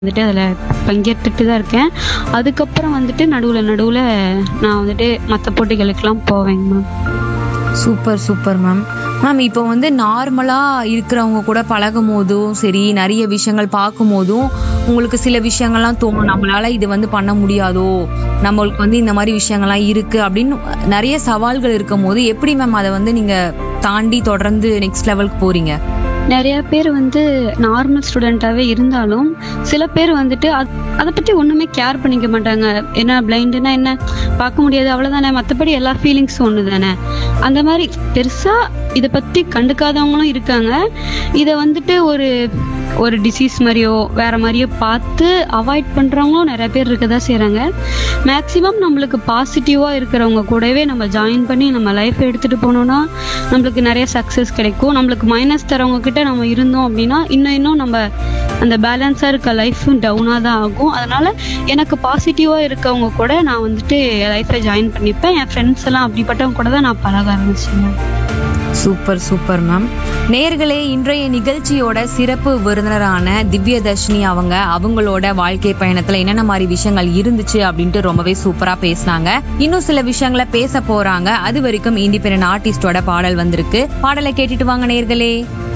வந்துட்டு அதில் பங்கேற்றுட்டு தான் இருக்கேன் அதுக்கப்புறம் வந்துட்டு நடுவில் நடுவில் நான் வந்துட்டு மற்ற போட்டிகளுக்கெல்லாம் போவேங்க ma'am super super ma'am ma'am இப்போ வந்து நார்மலாக இருக்கிறவங்க கூட பழகும் போதும் சரி நிறைய விஷயங்கள் பார்க்கும் போதும் உங்களுக்கு சில விஷயங்கள்லாம் தோணும் நம்மளால இது வந்து பண்ண முடியாதோ நம்மளுக்கு வந்து இந்த மாதிரி விஷயங்கள்லாம் இருக்கு அப்படின்னு நிறைய சவால்கள் இருக்கும் போது எப்படி மேம் அதை வந்து நீங்க தாண்டி தொடர்ந்து நெக்ஸ்ட் லெவலுக்கு போறீங்க நிறைய பேர் வந்து நார்மல் ஸ்டூடெண்ட்டாகவே இருந்தாலும் சில பேர் வந்துட்டு அது அதை பற்றி ஒன்றுமே கேர் பண்ணிக்க மாட்டாங்க என்ன பிளைண்டுனா என்ன பார்க்க முடியாது அவ்வளோதானே மற்றபடி எல்லா ஃபீலிங்ஸும் ஒன்று தானே அந்த மாதிரி பெருசாக இதை பற்றி கண்டுக்காதவங்களும் இருக்காங்க இதை வந்துட்டு ஒரு ஒரு டிசீஸ் மாதிரியோ வேற மாதிரியோ பார்த்து அவாய்ட் பண்ணுறவங்களும் நிறைய பேர் இருக்க தான் செய்கிறாங்க மேக்ஸிமம் நம்மளுக்கு பாசிட்டிவாக இருக்கிறவங்க கூடவே நம்ம ஜாயின் பண்ணி நம்ம லைஃப் எடுத்துகிட்டு போனோம்னா நம்மளுக்கு நிறைய சக்ஸஸ் கிடைக்கும் நம்மளுக்கு மைனஸ் தரவங்க கிட்ட நம்ம இருந்தோம் அப்படின்னா இன்னும் இன்னும் நம்ம அந்த பேலன்ஸாக இருக்க லைஃப்பும் டவுனாக தான் ஆகும் அதனால எனக்கு பாசிட்டிவாக இருக்கவங்க கூட நான் வந்துட்டு லைஃப்பை ஜாயின் பண்ணிப்பேன் என் ஃப்ரெண்ட்ஸ் எல்லாம் அப்படிப்பட்டவங்க கூட தான் நான் பழக ஆரம்பிச்சேன் சூப்பர் சூப்பர் மேம் நேர்களே இன்றைய நிகழ்ச்சியோட சிறப்பு விருந்தினரான திவ்யதர்ஷினி அவங்க அவங்களோட வாழ்க்கை பயணத்துல என்னென்ன மாதிரி விஷயங்கள் இருந்துச்சு அப்படின்ட்டு ரொம்பவே சூப்பரா பேசினாங்க இன்னும் சில விஷயங்களை பேச போறாங்க அது வரைக்கும் இண்டிபெண்டன்ட் ஆர்டிஸ்டோட பாடல் வந்திருக்கு பாடலை கேட்டுட்டு வாங்க நேர்களே